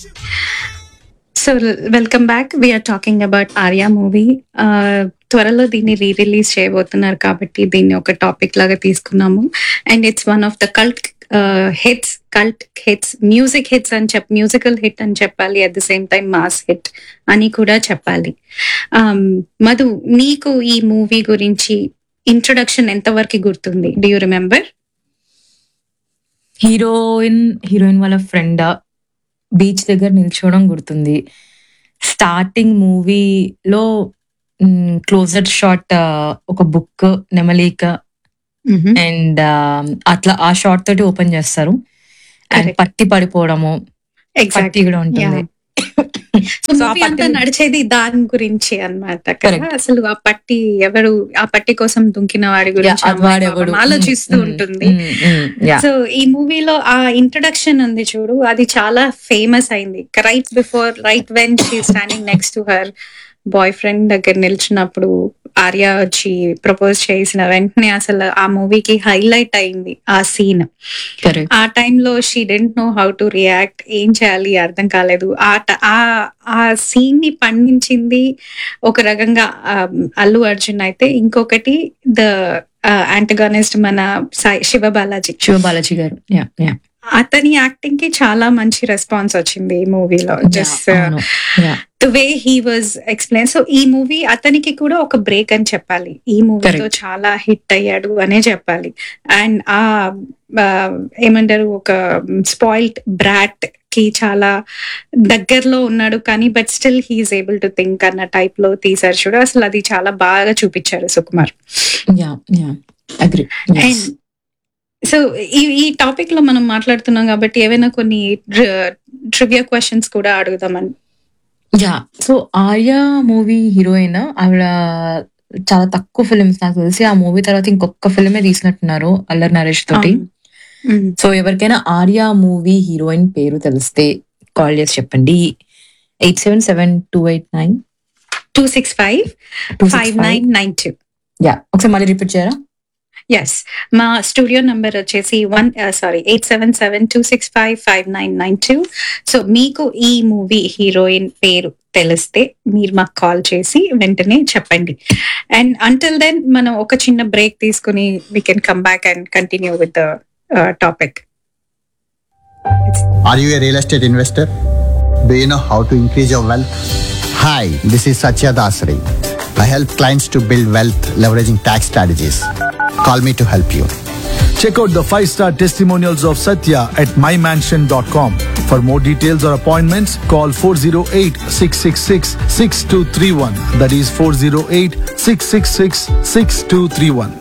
So welcome back we are talking about Arya movie త్వరలో దీన్ని re release చేయబోతున్నారు కాబట్టి దీన్ని ఒక టాపిక్ లాగా తీసుకున్నాము and it's one of the cult hits cult hits music hits అని చెప్ మ్యూజికల్ హిట్ అని చెప్పాలి at the same time mass hit అని కూడా చెప్పాలి Um, మధు నీకు ఈ మూవీ గురించి ఇంట్రొడక్షన్ ఎంతవరకు గుర్తుంది do you remember heroine heroine వాళ్ళ ఫ్రెండ్ బీచ్ దగ్గర నిల్చోవడం గుర్తుంది స్టార్టింగ్ మూవీలో క్లోజర్ షాట్ ఒక బుక్ నెమలిక అండ్ అట్లా ఆ షార్ట్ తోటి ఓపెన్ చేస్తారు అండ్ Correct. పట్టి పడిపోవడము పట్టి కూడా ఉంటుంది సో So, ఆ మూవీ అంతా పట్టి- నడిచేది దాని గురించి అన్నమాట కదా Correct. అసలు ఆ పట్టి ఎవరు ఆ పట్టి కోసం దుంకిన వాడి గురించి Yeah, అది అమ్మాయి వాడెవడు? పాపం ఆలోచిస్తూ Mm, mm, ఉంటుంది mm, mm, yeah. సో ఈ మూవీలో ఆ ఇంట్రడక్షన్ ఉంది చూడు అది చాలా ఫేమస్ అయింది right before right when she standing next to her boyfriend దగ్గర నిల్చున్నప్పుడు ఆర్య వచ్చి ప్రపోజ్ చేసిన వెంటనే అసలు ఆ మూవీకి హైలైట్ అయింది ఆ సీన్ Correct. ఆ టైంలో she didn't know how to react ఏం చేయాలి అర్థం కాలేదు ఆ ట- ఆ ఆ సీన్ ని పండించింది ఒక రకంగా ఆ, అల్లు అర్జున్ అయితే ఇంకొకటి ద యాంటగానిస్ట్ మన సాయి శివ బాలాజీ శివ బాలాజీ గారు Yeah, yeah. అతని యాక్టింగ్ కి చాలా మంచి రెస్పాన్స్ వచ్చింది ఈ మూవీలో Yeah, జస్ట్ అవును. Yeah. The way he was explain so ఈ మూవీ అతనికి కూడా ఒక బ్రేక్ అని చెప్పాలి ఈ మూవీతో Correct. చాలా హిట్ అయ్యాడు అనే చెప్పాలి అండ్ ఆ ఆ, ఏమంటారు ఒక స్పాయిల్డ్ బ్రాట్ కి చాలా దగ్గరలో ఉన్నాడు కానీ but still he's able to think అన్న టైప్ లో తీసారు చూడు అసలు అది చాలా బాగా చూపించారు Sukumar Yeah, yeah. Agree. Yes. And so ఈ ఈ టాపిక్ లో మనం మాట్లాడుతున్నాం కాబట్టి ఏవైనా కొన్ని ట్రివియా క్వశ్చన్స్ కూడా అడుగుదామని yeah so Arya movie heroine ఆవిడ చాలా తక్కువ ఫిల్మ్స్ నాకు తెలిసి ఆ మూవీ తర్వాత ఇంకొక ఫిల్మే తీసినట్టున్నారు అల్లరి నరేష్ తోటి సో ఎవరికైనా ఆర్య మూవీ హీరోయిన్ పేరు తెలిస్తే కాల్ చేసి చెప్పండి eight seven seven two eight nine two six five two five nine nine two yeah ఒకసారి మళ్ళీ రిపీట్ చేయరా ఎస్ మా స్టూడియో నంబర్ వచ్చేసి one sorry eight seven seven two six five five nine nine two so మీకు ఈ movie heroine పేరు తెలిస్తే మీరు మాకు కాల్ చేసి వెంటనే చెప్పండి అండ్ అంటిల్ దెన్ మనం ఒక చిన్న బ్రేక్ తీసుకుని we can come back and continue with the topic Are you a real estate investor? Do you know how to increase your wealth? Hi, this is Satya Dasri. I help clients to build wealth leveraging tax strategies. Call me to help you. Check out the 5-star testimonials of Satya at mymansion.com. For more details or appointments, call 408-666-6231. That is 408-666-6231.